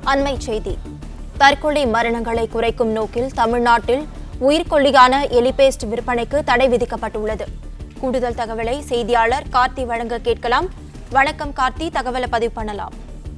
அண்மை செய்தி தற்கொலை மரணங்களை குறைக்கும் நோக்கில் தமிழ்நாட்டில் உயிர்கொல்லியான எலிபேஸ்ட் விற்பனைக்கு தடை விதிக்கப்பட்டுள்ளது கூடுதல் தகவலை செய்தியாளர் கார்த்தி வழங்க கேட்கலாம் வணக்கம் கார்த்தி தகவலை பதிவு பண்ணலாம்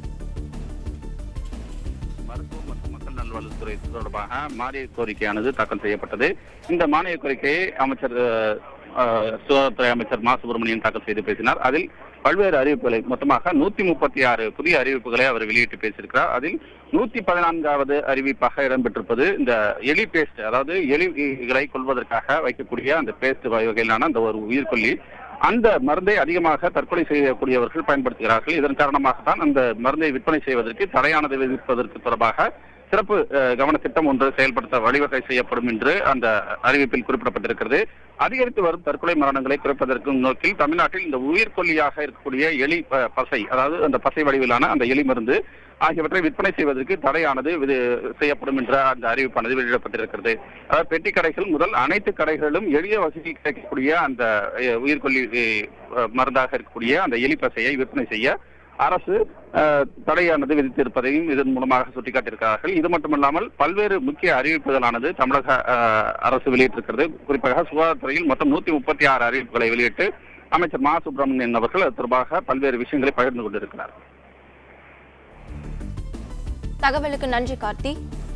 மருத்துவ மற்றும் மக்கள் நல்வாழ்வுத்துறை தொடர்பாக மானிய கோரிக்கையானது தாக்கல் செய்யப்பட்டது இந்த மானிய கோரிக்கையை அமைச்சர் அஹ், அஹ், சுகாதாரத்துறை அமைச்சர் மா சுப்பிரமணியன் தாக்கல் செய்து பேசினார் அதில் பல்வேறு அறிவிப்புகளை மொத்தமாக நூத்தி முப்பத்தி ஆறு புதிய அறிவிப்புகளை அவர் வெளியிட்டு பேசியிருக்கிறார் அதில் நூத்தி பதினான்காவது அறிவிப்பாக இடம்பெற்றிருப்பது இந்த எலி பேஸ்ட் அதாவது எலிகளை கொள்வதற்காக வைக்கக்கூடிய அந்த பேஸ்ட் வகையிலான அந்த ஒரு உயிர்கொல்லி அந்த மருந்தை அதிகமாக தற்கொலை செய்யக்கூடியவர்கள் பயன்படுத்துகிறார்கள் இதன் காரணமாகத்தான் அந்த மருந்தை விற்பனை செய்வதற்கு தடையானது விதிப்பதற்கு தொடர்பாக சிறப்பு அஹ், கவன திட்டம் ஒன்று செயல்படுத்த வழிவகை செய்யப்படும் என்று அந்த அறிவிப்பில் குறிப்பிடப்பட்டிருக்கிறது அதிகரித்து வரும் தற்கொலை மரணங்களை குறைப்பதற்கும் நோக்கில் தமிழ்நாட்டில் இந்த உயிர்கொல்லியாக இருக்கக்கூடிய எலி ப- பசை அதாவது அந்த பசை வடிவிலான அந்த எலி மருந்து ஆகியவற்றை விற்பனை செய்வதற்கு தடையானது இது செய்யப்படும் என்ற அந்த அறிவிப்பானது வெளியிடப்பட்டிருக்கிறது அதாவது பெட்டி கடைகள் முதல் அனைத்து கடைகளிலும் எளிய வசதியில் கிடைக்கக்கூடிய அந்த அஹ், உயிர்கொல்லி அஹ், மருந்தாக இருக்கக்கூடிய அந்த எலி பசையை விற்பனை செய்ய அரசு அஹ், தடையானது விதித்திருப்பதையும் இதன் மூலமாக சுட்டிக்காட்டியிருக்கிறார்கள் இது மட்டுமல்லாமல் பல்வேறு முக்கிய அறிவிப்புகளானது தமிழக அஹ், அரசு வெளியிட்டிருக்கிறது குறிப்பாக சுகாதாரத்துறையில் மொத்தம் நூத்தி முப்பத்தி ஆறு அறிவிப்புகளை வெளியிட்டு அமைச்சர் மா சுப்பிரமணியன் அவர்கள் அது தொடர்பாக பல்வேறு விஷயங்களை பகிர்ந்து கொண்டிருக்கிறார் தகவலுக்கு நன்றி கார்த்தி